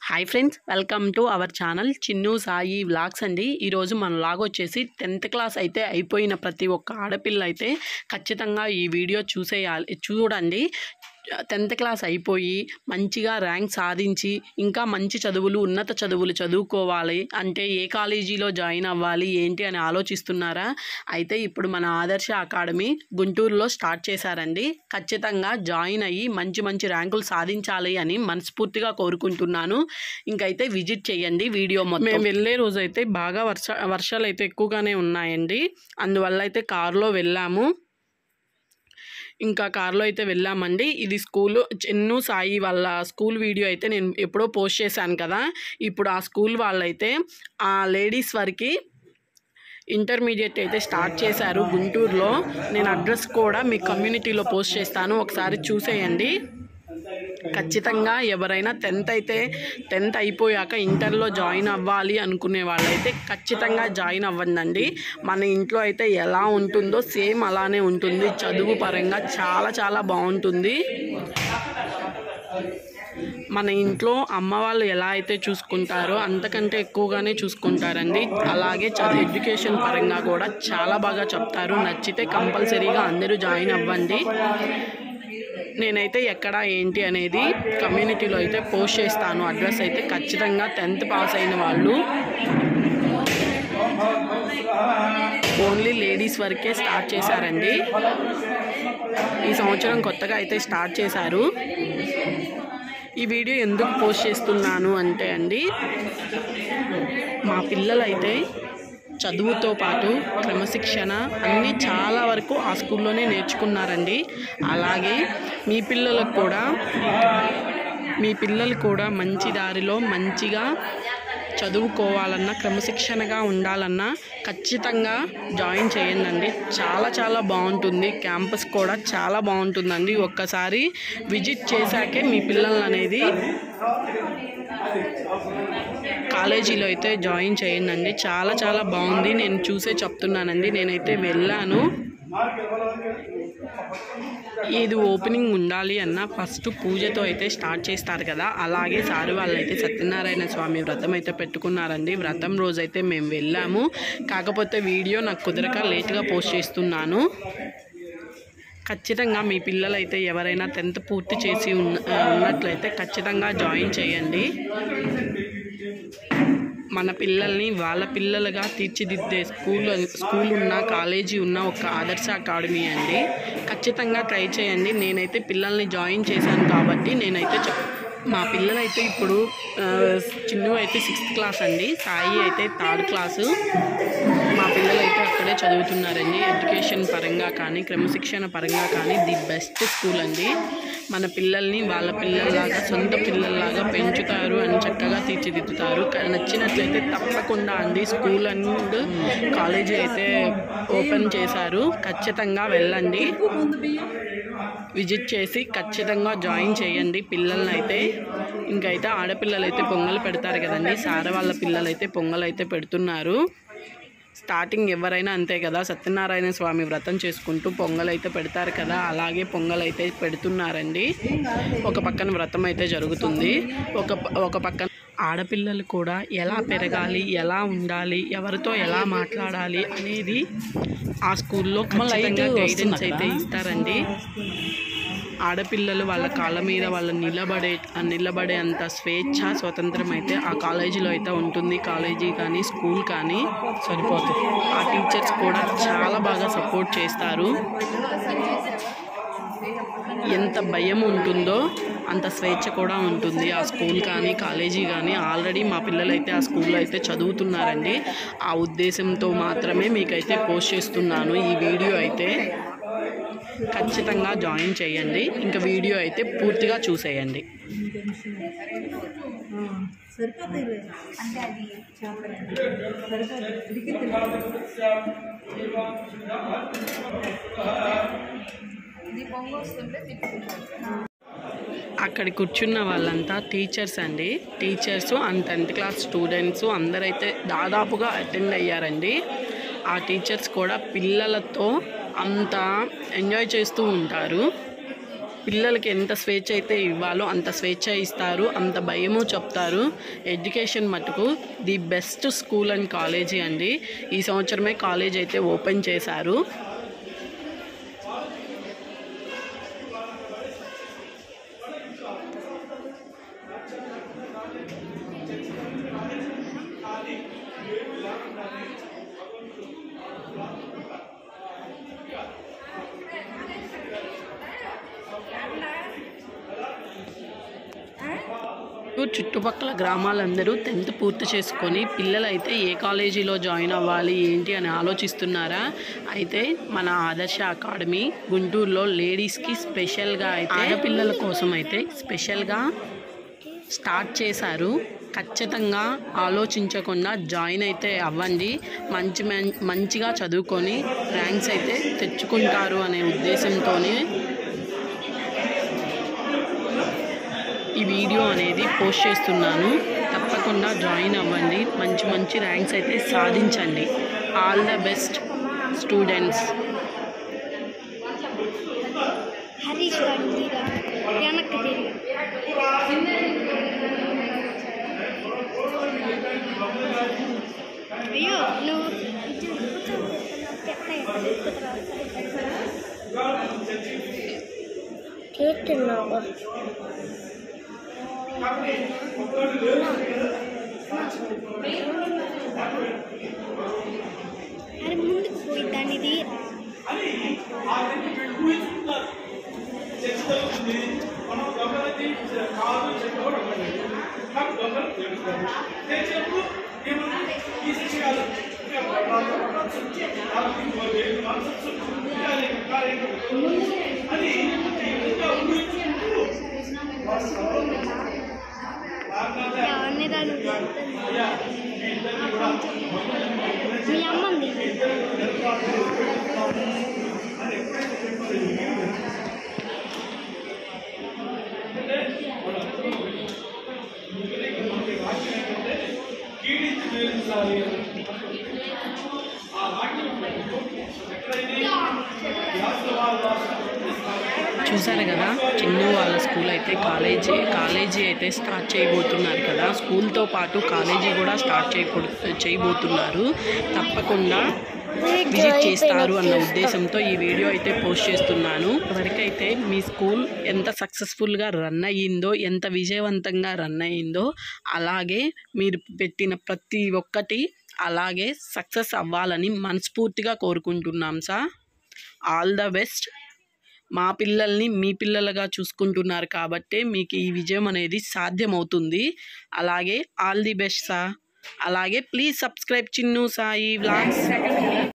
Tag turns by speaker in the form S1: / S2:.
S1: hi friends welcome to our channel Chinnu Sai vlogs అండి ఈరోజు మన వ్లాగ్ వచ్చేసి టెన్త్ క్లాస్ అయితే అయిపోయిన ప్రతి ఒక్క ఆడపిల్ల అయితే ఖచ్చితంగా ఈ వీడియో చూసేయాలి చూడండి టెన్త్ క్లాస్ అయిపోయి మంచిగా ర్యాంక్ సాధించి ఇంకా మంచి చదువులు ఉన్నత చదువులు చదువుకోవాలి అంటే ఏ కాలేజీలో జాయిన్ అవ్వాలి ఏంటి అని ఆలోచిస్తున్నారా అయితే ఇప్పుడు మన ఆదర్శ అకాడమీ గుంటూరులో స్టార్ట్ చేశారండి ఖచ్చితంగా జాయిన్ అయ్యి మంచి మంచి ర్యాంకులు సాధించాలి అని మనస్ఫూర్తిగా కోరుకుంటున్నాను ఇంకైతే విజిట్ చేయండి వీడియో మొత్తం మేము వెళ్ళే రోజు అయితే బాగా వర్ష వర్షాలు అయితే ఎక్కువగానే ఉన్నాయండి అందువల్ల అయితే కారులో వెళ్ళాము ఇంకా కార్లో అయితే వెళ్ళామండి ఇది స్కూల్ చిన్ను సాయి వాళ్ళ స్కూల్ వీడియో అయితే నేను ఎప్పుడో పోస్ట్ చేశాను కదా ఇప్పుడు ఆ స్కూల్ వాళ్ళైతే ఆ లేడీస్ వరకు ఇంటర్మీడియట్ అయితే స్టార్ట్ చేశారు గుంటూరులో నేను అడ్రస్ కూడా మీ కమ్యూనిటీలో పోస్ట్ చేస్తాను ఒకసారి చూసేయండి ఖచ్చితంగా ఎవరైనా టెన్త్ అయితే టెన్త్ అయిపోయాక ఇంటర్లో జాయిన్ అవ్వాలి అనుకునే వాళ్ళైతే ఖచ్చితంగా జాయిన్ అవ్వండి మన ఇంట్లో అయితే ఎలా ఉంటుందో సేమ్ అలానే ఉంటుంది చదువు పరంగా చాలా చాలా బాగుంటుంది మన ఇంట్లో అమ్మ వాళ్ళు ఎలా అయితే చూసుకుంటారో అంతకంటే ఎక్కువగానే చూసుకుంటారండి అలాగే చదువు ఎడ్యుకేషన్ పరంగా కూడా చాలా బాగా చెప్తారు నచ్చితే కంపల్సరీగా అందరూ జాయిన్ అవ్వండి నేనైతే ఎక్కడ ఏంటి అనేది కమ్యూనిటీలో అయితే పోస్ట్ చేస్తాను అడ్రస్ అయితే ఖచ్చితంగా టెన్త్ పాస్ అయిన వాళ్ళు ఓన్లీ లేడీస్ వరకే స్టార్ట్ చేశారండి ఈ సంవత్సరం కొత్తగా అయితే స్టార్ట్ చేశారు ఈ వీడియో ఎందుకు పోస్ట్ చేస్తున్నాను అంటే అండి మా పిల్లలైతే చదువుతో పాటు క్రమశిక్షణ అన్నీ చాలా వరకు ఆ స్కూల్లోనే నేర్చుకున్నారండి అలాగే మీ పిల్లలకు కూడా మీ పిల్లలు కూడా మంచి దారిలో మంచిగా చదువుకోవాలన్నా క్రమశిక్షణగా ఉండాలన్నా ఖచ్చితంగా జాయిన్ చేయండి చాలా చాలా బాగుంటుంది క్యాంపస్ కూడా చాలా బాగుంటుందండి ఒక్కసారి విజిట్ చేశాకే మీ పిల్లల్ని అనేది కాలేజీలో అయితే జాయిన్ చేయండి చాలా చాలా బాగుంది నేను చూసే చెప్తున్నానండి నేనైతే వెళ్ళాను ఇది ఓపెనింగ్ ఉండాలి అన్న ఫస్ట్ పూజతో అయితే స్టార్ట్ చేస్తారు కదా అలాగే సారు వాళ్ళు అయితే సత్యనారాయణ స్వామి వ్రతం అయితే పెట్టుకున్నారండి వ్రతం రోజైతే మేము వెళ్ళాము కాకపోతే వీడియో నాకు కుదరక లేట్గా పోస్ట్ చేస్తున్నాను ఖచ్చితంగా మీ పిల్లలైతే ఎవరైనా టెన్త్ పూర్తి చేసి ఉన్న ఉన్నట్లయితే ఖచ్చితంగా జాయిన్ చేయండి మన పిల్లల్ని వాళ్ళ పిల్లలుగా తీర్చిదిద్దే స్కూల్ స్కూల్ ఉన్న కాలేజీ ఉన్న ఒక ఆదర్శ అకాడమీ అండి ఖచ్చితంగా ట్రై చేయండి నేనైతే పిల్లల్ని జాయిన్ చేశాను కాబట్టి నేనైతే చెప్ మా పిల్లలైతే ఇప్పుడు ఆ, చిన్ను అయితే సిక్స్త్ క్లాస్ అండి సాయి అయితే థర్డ్ క్లాసు మా పిల్లలు అయితే అక్కడే చదువుతున్నారండి ఎడ్యుకేషన్ పరంగా కానీ క్రమశిక్షణ పరంగా కానీ ది బెస్ట్ స్కూల్ అండి మన పిల్లల్ని వాళ్ళ పిల్లల్లాగా సొంత పిల్లల్లాగా పెంచుతారు అని చక్కగా తీర్చిదిద్దుతారు క- నచ్చినట్లయితే తప్పకుండా అండి స్కూల్ అండ్ కాలేజీ అయితే ఓపెన్ చేశారు ఖచ్చితంగా వెళ్ళండి విజిట్ చేసి ఖచ్చితంగా జాయిన్ చేయండి పిల్లల్ని అయితే ఇంకైతే ఆడపిల్లలు అయితే పొంగలు పెడతారు కదండి సార వాళ్ళ పిల్లలు అయితే పొంగలు అయితే పెడుతున్నారు స్టార్టింగ్ ఎవరైనా అంతే కదా సత్యనారాయణ స్వామి వ్రతం చేసుకుంటూ పొంగల్ అయితే పెడతారు కదా అలాగే పొంగల్ అయితే పెడుతున్నారండి ఒక పక్కన వ్రతం అయితే జరుగుతుంది ఒక ప- ఒక పక్కన ఆడపిల్లలు కూడా ఎలా పెరగాలి ఎలా ఉండాలి ఎవరితో ఎలా మాట్లాడాలి అనేది ఆ స్కూల్లో ఖచ్చితంగా గైడెన్స్ అయితే ఇస్తారండి ఆడపిల్లలు వాళ్ళ కాళ్ళ మీద వాళ్ళ నిలబడే నిలబడే అంత స్వేచ్ఛ స్వతంత్రం అయితే ఆ కాలేజీలో అయితే ఉంటుంది కాలేజీ కానీ స్కూల్ కానీ సరిపోతుంది ఆ టీచర్స్ కూడా చాలా బాగా సపోర్ట్ చేస్తారు ఎంత భయం ఉంటుందో అంత స్వేచ్ఛ కూడా ఉంటుంది ఆ స్కూల్ కానీ కాలేజీ కానీ ఆల్రెడీ మా పిల్లలు అయితే ఆ స్కూల్లో అయితే చదువుతున్నారండి ఆ ఉద్దేశంతో మాత్రమే మీకైతే పోస్ట్ చేస్తున్నాను ఈ వీడియో అయితే ఖచ్చితంగా జాయిన్ చేయండి ఇంకా వీడియో అయితే పూర్తిగా చూసేయండి
S2: సరిపోతాయిలే అంటే అది సరిపోతుంది ఇది పొంగు వస్తుంటే తిప్పుకుంటాం
S1: అక్కడ కూర్చున్న వాళ్ళంతా టీచర్స్ అండి teachers and tenth class students అందరైతే దాదాపుగా అటెండ్ అయ్యారండి ఆ టీచర్స్ కూడా పిల్లలతో అంత ఎంజాయ్ చేస్తూ ఉంటారు పిల్లలకి ఎంత స్వేచ్ఛ అయితే ఇవ్వాలో అంత స్వేచ్ఛ ఇస్తారు అంత భయము చెప్తారు ఎడ్యుకేషన్ మటుకు the best school and college అండి ఈ సంవత్సరమే కాలేజ్ అయితే ఓపెన్ చేశారు చుట్టుపక్కల గ్రామాలందరూ టెన్త్ పూర్తి చేసుకొని పిల్లలైతే ఏ కాలేజీలో జాయిన్ అవ్వాలి ఏంటి అని ఆలోచిస్తున్నారా అయితే మన ఆదర్శ అకాడమీ గుంటూరులో లేడీస్కి స్పెషల్గా అయితే ఆడపిల్లల కోసం అయితే స్పెషల్గా స్టార్ట్ చేశారు ఖచ్చితంగా ఆలోచించకుండా జాయిన్ అయితే అవ్వండి మంచి మం- మంచిగా చదువుకొని ర్యాంక్స్ అయితే తెచ్చుకుంటారు అనే ఉద్దేశంతోనే ఈ వీడియో అనేది పోస్ట్ చేస్తున్నాను తప్పకుండా జాయిన్ అవ్వండి మంచి మంచి ర్యాంక్స్ అయితే సాధించండి all the best students
S3: Harish garu వెనక్కి తిరిగి అయ్యో నువ్వు చేస్తున్నావు అరే ముందుకు పోయి దాన్ని తీరా అవన్నీ రాను మీ అమ్మంది
S1: చూసారు కదా చిన్ను వాళ్ళ స్కూల్ అయితే కాలేజీ కాలేజీ అయితే స్టార్ట్ చేయబోతున్నారు కదా స్కూల్తో పాటు కాలేజీ కూడా స్టార్ట్ చేయకూ చేయబోతున్నారు తప్పకుండా విజిట్ చేస్తారు అన్న ఉద్దేశంతో ఈ వీడియో అయితే పోస్ట్ చేస్తున్నాను వరకైతే మీ స్కూల్ ఎంత సక్సెస్ఫుల్గా రన్ అయ్యిందో ఎంత విజయవంతంగా రన్ అయ్యిందో అలాగే మీరు పెట్టిన ప్రతి ఒక్కటి అలాగే సక్సెస్ అవ్వాలని మనస్ఫూర్తిగా కోరుకుంటున్నాం సార్ ఆల్ ద బెస్ట్ మా పిల్లల్ని మీ పిల్లలుగా చూసుకుంటున్నారు కాబట్టే మీకు ఈ విజయం అనేది సాధ్యమవుతుంది అలాగే ఆల్ ది బెస్ట్ సా అలాగే please subscribe Chinnu Sai vlogs